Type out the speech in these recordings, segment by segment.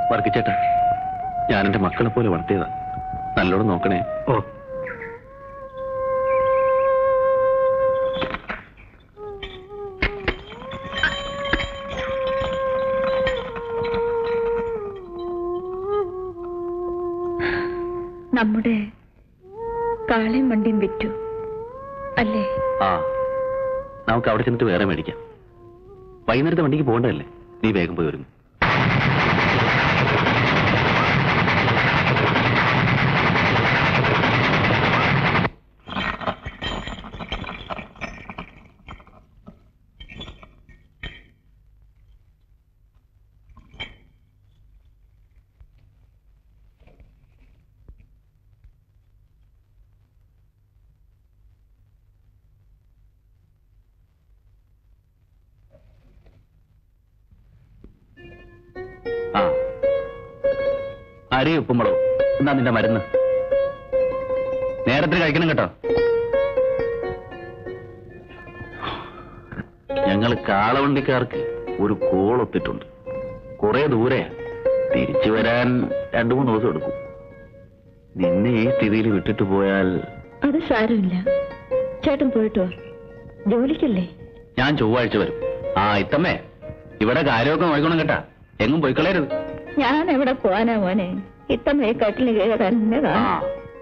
വർക്കിച്ചേട്ടാ ഞാൻ എന്റെ മക്കളെ പോലെ വളർത്തിയതാ നല്ലോണം നോക്കണേ ഓ നമ്മുടെ കാളയും വണ്ടിയും വിറ്റു അല്ലേ ആ നമുക്ക് അവിടെ ചെന്നിട്ട് വേറെ മേടിക്കാം വൈകുന്നേരത്തെ വണ്ടിക്ക് പോകണ്ടല്ലേ നീ വേഗം പോയി വരുന്നു ആ അരി ഉപ്പുമ്പളോ എന്നാ നിന്റെ മരുന്ന് നേരത്തിന് കഴിക്കണം കേട്ടോ ഞങ്ങൾ കാളവണ്ടിക്കാർക്ക് ഒരു കോളൊത്തിട്ടുണ്ട് കുറെ ദൂരെ തിരിച്ചു വരാൻ രണ്ടു മൂന്ന് ദിവസം എടുക്കും നിന്നെ ഈ സ്ഥിതിയിൽ വിട്ടിട്ട് പോയാൽ അത് സാരമില്ല ചേട്ടൻ പോയിട്ട് വാ ജോലിക്കല്ലേ ഞാൻ ചൊവ്വാഴ്ച വരും ആ ഇത്തമ്മേ ഇവിടെ കാര്യമൊക്കെ നോക്കണം കേട്ടാ എങ്ങും പോയിക്കളയരുത് ഞാൻ എവിടെ പോവാനാ മോനെ ഇത്തമ്മ ഈ കട്ടില് കീഴ തന്നെ ആ കാണും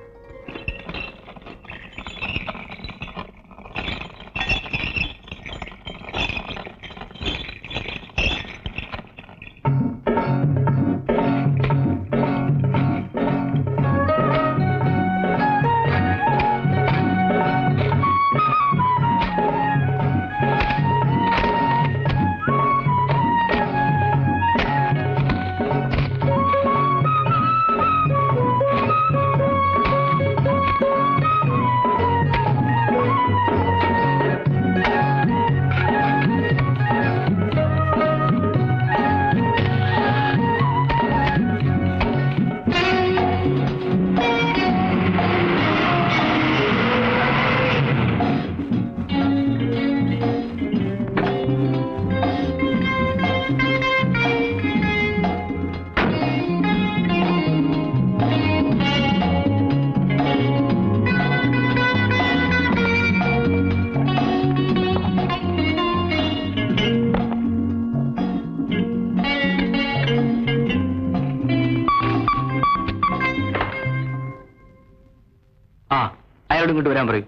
ആ അയാളോട് ഇങ്ങോട്ട് വരാൻ പറയും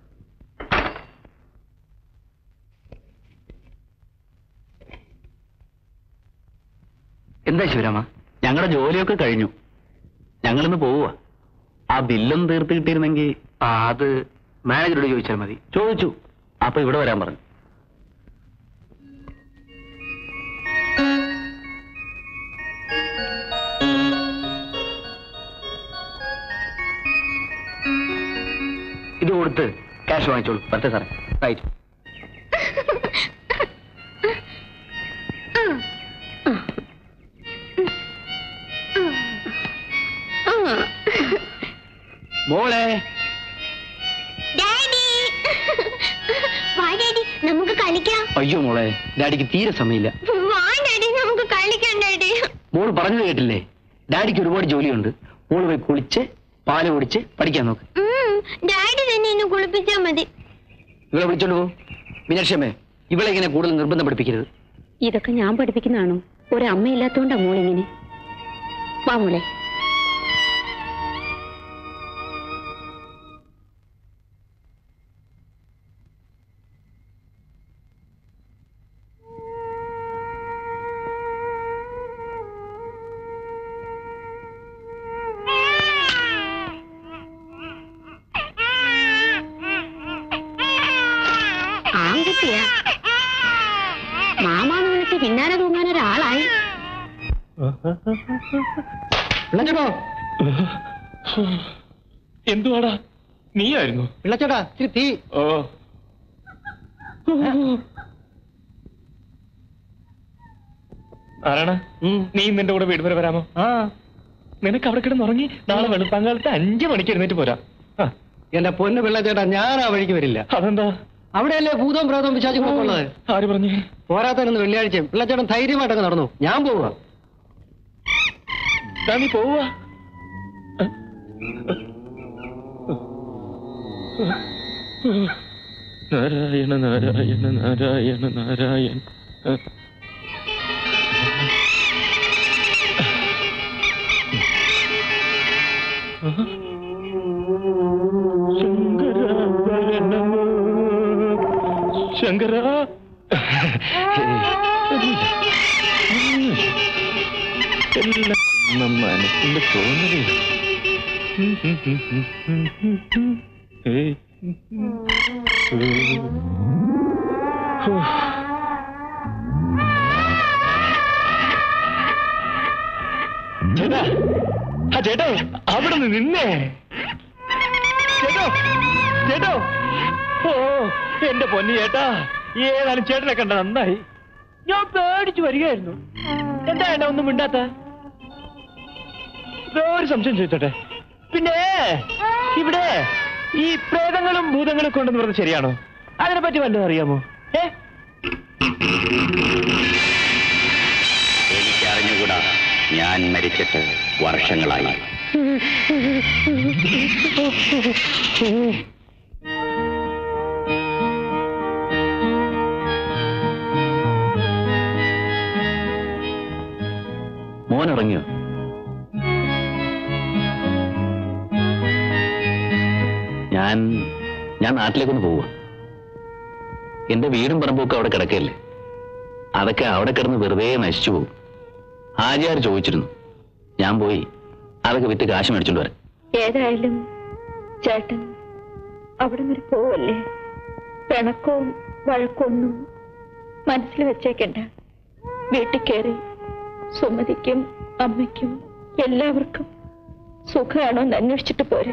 എന്താ ശിവരാമ ഞങ്ങളുടെ ജോലിയൊക്കെ കഴിഞ്ഞു ഞങ്ങളിന്ന് പോവുക ആ ബില്ലും തീർത്ത് കിട്ടിയിരുന്നെങ്കിൽ ആ അത് മാനേജറോട് ചോദിച്ചാൽ മതി ചോദിച്ചു അപ്പൊ ഇവിടെ വരാൻ പറഞ്ഞു ഇത് കൊടുത്ത് ക്യാഷ് വാങ്ങിച്ചോളൂ പറ്റേ സാറേ റൈറ്റ് മോളെ ഡാഡി വാ ഡാഡി നമുക്ക് കളിക്കാം അയ്യോ മോളെ ഡാഡിക്ക് തീരെ സമയമില്ല വാ ഡാഡി നമുക്ക് കളിക്കാം ഡാഡി മോൾ പറഞ്ഞത് കേട്ടില്ലേ ഡാഡിക്ക് ഒരുപാട് ജോലിയുണ്ട് മോള് പോയി കുളിച്ച് പാല് കുടിച്ച് പഠിക്കാൻ നോക്ക് ഉം, ഡാഡി തന്നെ എന്നെ കുളിപ്പിച്ചാ മതി ഇവളെ വിളിച്ചോണ്ട് പോ മീനാക്ഷിയമ്മേ ഇവളെ ഇങ്ങനെ കൂടുതൽ നിർബന്ധം പഠിപ്പിക്കരുത് ഇതൊക്കെ ഞാൻ പഠിപ്പിക്കുന്നതാണോ ഒരമ്മയില്ലാത്തോണ്ടാ മോളിങ്ങനെ വാ മോളെ ആൺകുട്ടിയാ മാമാന്ന് വിളിച്ച് പിന്നാലെ തൂങ്ങാൻ ഒരാളായി പിള്ളച്ചേട്ടോ എന്തുവാടാ നീയായിരുന്നു പിള്ളച്ചേട്ടാ ഇച്ചിരി തീ ഓ ആരാണ് നീ നിന്റെ കൂടെ വീട് വരെ വരാമോ ആ നിനക്ക് അവിടെ കിടന്നുറങ്ങി നാളെ വെളുപ്പാങ്കാലത്ത് അഞ്ചു മണിക്ക് എഴുന്നേറ്റ് പോരാ ആ, എന്റെ പൊന്ന് പിള്ളച്ചേട്ടാ ഞാൻ ആ വഴിക്ക് വരില്ല അതെന്താ അവിടെയല്ലേ ഭൂതവും പ്രേതവും വിശ്വാസികളൊക്കെ ഉള്ളത് ആര് പറഞ്ഞു പോരാത്തതിനൊന്ന് വെള്ളിയാഴ്ചയും പിള്ളച്ചേട്ടൻ ധൈര്യമായിട്ടൊക്കെ നടന്നു ഞാൻ പോവുക ദാ നീ പോവാ നാരായണ നാരായണ നാരായണ നാരായണ ശങ്കര എല്ലാം മനസ്സിന്റെ തോന്നലില്ല ഏയ്. ഹോ. ചേട്ടാ ആ ചേട്ടാ അവിടെ നിന്ന് നിന്നേ ചേട്ടോ ചേട്ടോ ഓ എന്റെ പൊന്നു ചേട്ടാ ഏതാനും ചേട്ടനെ കണ്ട നന്നായി ഞാൻ പേടിച്ചു വരികയായിരുന്നു എന്താ ഏട്ടാ ഒന്നും മിണ്ടാത്ത ഒരു സംശയം ചോദിച്ചോട്ടെ പിന്നെ ഇവിടെ ഈ പ്രേതങ്ങളും ഭൂതങ്ങളും കൊണ്ടെന്ന് പറഞ്ഞത് ശരിയാണോ അതിനെ പറ്റി വല്ലതും അറിയാമോ ഏ എനിക്കറിഞ്ഞുകൂടാ ഞാൻ മരിച്ചിട്ട് വർഷങ്ങളായി മോൻ ഇറങ്ങിയോ ഞാൻ ഞാൻ നാട്ടിലേക്കൊന്ന് പോവുക എന്റെ വീടും പറമ്പൊക്കെ അവിടെ കിടക്കല്ലേ അതൊക്കെ അവിടെ കിടന്ന് വെറുതെ നശിച്ചു പോകും ആചാര് ചോദിച്ചിരുന്നു ഞാൻ പോയി അതൊക്കെ വിറ്റ് കാശ് മേടിച്ചോണ്ട് വരാം ഏതായാലും ചേട്ടൻ അവിടെ വരെ പോവല്ലേ പിണക്കവും വഴക്കൊന്നും മനസ്സിൽ വെച്ചേക്കണ്ട വീട്ടിൽ കയറി സുമതിക്കും അമ്മയ്ക്കും എല്ലാവർക്കും സുഖമാണോ എന്ന് അന്വേഷിച്ചിട്ട് പോരെ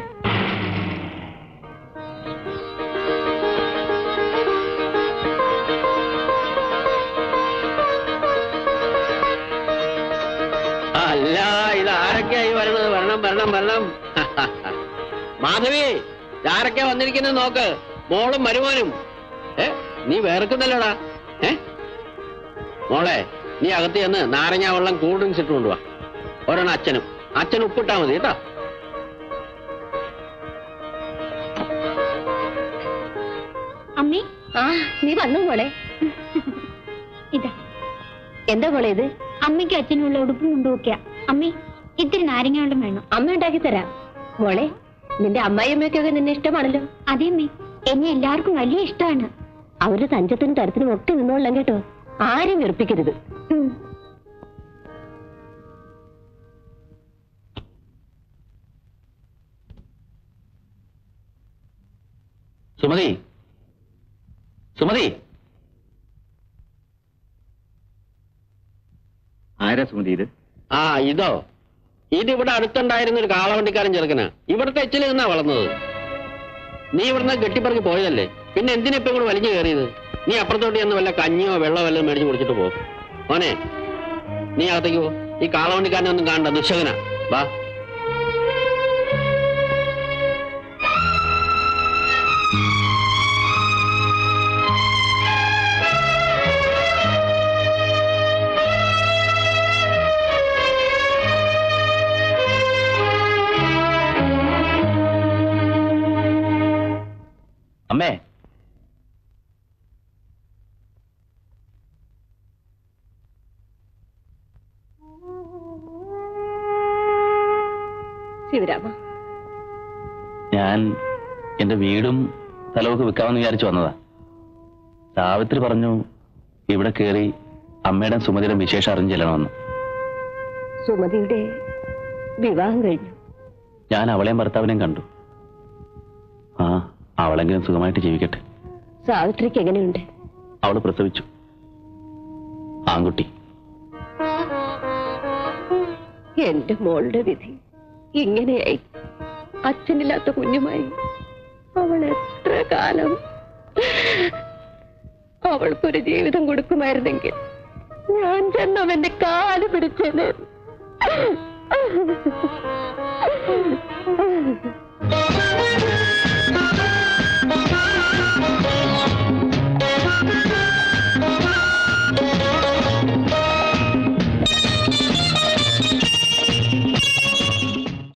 അല്ല ഇത് ആരൊക്കെയായി വരണത് വരണം വരണം വരണം മാധവി ഇതാരൊക്കെയാ വന്നിരിക്കുന്നത് നോക്ക് മോളും മരുമോനും ഏ നീ വേർക്കുന്നല്ലോടാ ഏ മോളെ നീ അകത്ത് ചെന്ന് നാരങ്ങ വെള്ളം കൂൾ ഡ്രിങ്ക്സ് ഇട്ട് കൊണ്ടുവാ ഒരെണ്ണം അച്ഛനും അച്ഛൻ ഉപ്പിട്ടാ മതി കേട്ടോ അമ്മേ ആ നീ വന്നു മോളെ ഇതാ എന്താ മോളെ ഇത് അമ്മയ്ക്ക് അച്ഛനുള്ള ഉടുപ്പും കൊണ്ടുവയ്ക്ക അമ്മേ ഇത്തിരി നാരങ്ങ വെള്ളം വേണം അമ്മ ഉണ്ടാക്കി തരാം മോളെ നിന്റെ അമ്മായിയമ്മയ്ക്കൊക്കെ നിന്നെ ഇഷ്ടമാണല്ലോ അതേ അമ്മേ എന്നെ എല്ലാവർക്കും വലിയ ഇഷ്ടമാണ് അവര് തഞ്ചത്തിനും തരത്തിനും ഒക്കെ നിന്നോളാം കേട്ടോ ആരും വെറുപ്പിക്കരുത് സുമതി സുമതി ആരാ സുമതി ഇത് ആ ഇതോ ഇത് ഇവിടെ അടുത്തുണ്ടായിരുന്ന ഒരു കാളവണ്ടിക്കാരൻ ചെറുക്കനാ ഇവിടുത്തെ എച്ചിൽ നിന്നാ വളർന്നത് നീ ഇവിടുന്ന് കെട്ടിപ്പറക്കി പോയതല്ലേ പിന്നെ എന്തിനാ ഇപ്പൊ ഇങ്ങോട്ട് വലിഞ്ഞു കയറിയത് നീ അപ്പുറത്തോട്ട് ചെന്ന് വല്ല കഞ്ഞിയോ വെള്ളമോ വല്ലതും മേടിച്ച് കുടിച്ചിട്ട് പോ മോനെ നീ അകത്തേക്ക് പോ ഈ കാളവണ്ടിക്കാരനെ ഒന്നും കാണണ്ട ദുശകനാ വാ അമ്മേ ശിവരാമ ഞാൻ എന്റെ വീടും സ്ഥലമൊക്കെ വിൽക്കാമെന്ന് വിചാരിച്ചു വന്നതാ സാവിത്രി പറഞ്ഞു ഇവിടെ കയറി അമ്മയുടെ സുമതിയുടെ വിശേഷം അറിഞ്ഞു ചെല്ലണമെന്ന് സുമതിയുടെ വിവാഹം കഴിഞ്ഞു ഞാൻ അവളെയും ഭർത്താവിനെയും കണ്ടു ആ അവളെങ്കിലും സുഖമായിട്ട് ജീവിക്കട്ടെ സാവിത്രിക്ക് എങ്ങനെയുണ്ട് അവള് പ്രസവിച്ചു ആൺകുട്ടി എന്റെ മോളുടെ വിധി ഇങ്ങനെയായി അച്ഛനില്ലാത്ത കുഞ്ഞുമായി അവൾ എത്ര കാലം അവൾക്കൊരു ജീവിതം കൊടുക്കുമായിരുന്നെങ്കിൽ ഞാൻ ചെന്ന് അവന്റെ കാല് പിടിച്ചേനെ ആ